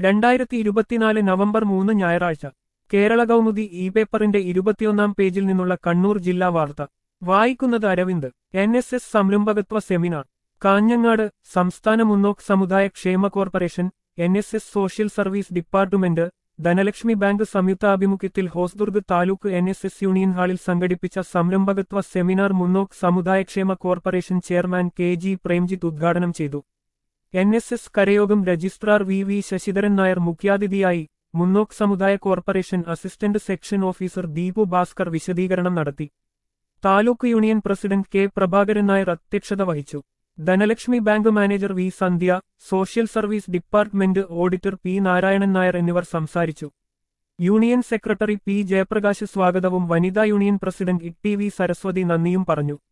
രണ്ടായിരത്തി ഇരുപത്തിനാല് നവംബർ മൂന്ന് ഞായറാഴ്ച കേരള കൗമുദി ഇ പേപ്പറിന്റെ ഇരുപത്തിയൊന്നാം പേജിൽ നിന്നുള്ള കണ്ണൂർ ജില്ലാ വാർത്ത വായിക്കുന്നത് അരവിന്ദ് എൻ എസ് എസ് സംരംഭകത്വ സെമിനാർ കാഞ്ഞങ്ങാട് സംസ്ഥാന മുന്നോക്ക് സമുദായ ക്ഷേമ corporation N S S social service department Dhanalakshmi bank സംയുക്താഭിമുഖ്യത്തിൽ Hosdurg taluk N S S union ഹാളിൽ സംഘടിപ്പിച്ച സംരംഭകത്വ സെമിനാർ മുന്നോക്ക് സമുദായക്ഷേമ corporation chairman K G Premjith ഉദ്ഘാടനം ചെയ്തു എൻ എസ് എസ് കരയോഗം registrar V V Sasidharan Nair മുഖ്യാതിഥിയായി മുന്നോക്ക് സമുദായ corporation assistant section officer Deepu Bhaskar വിശദീകരണം നടത്തി taluk union president K Prabhakaran Nair അധ്യക്ഷത വഹിച്ചു Dhanalakshmi bank manager V Sandhya social service department auditor P Narayanan Nair എന്നിവർ സംസാരിച്ചു യൂണിയൻ സെക്രട്ടറി പി ജയപ്രകാശ് സ്വാഗതവും വനിതാ union president E T V Saraswathi നന്ദിയും പറഞ്ഞു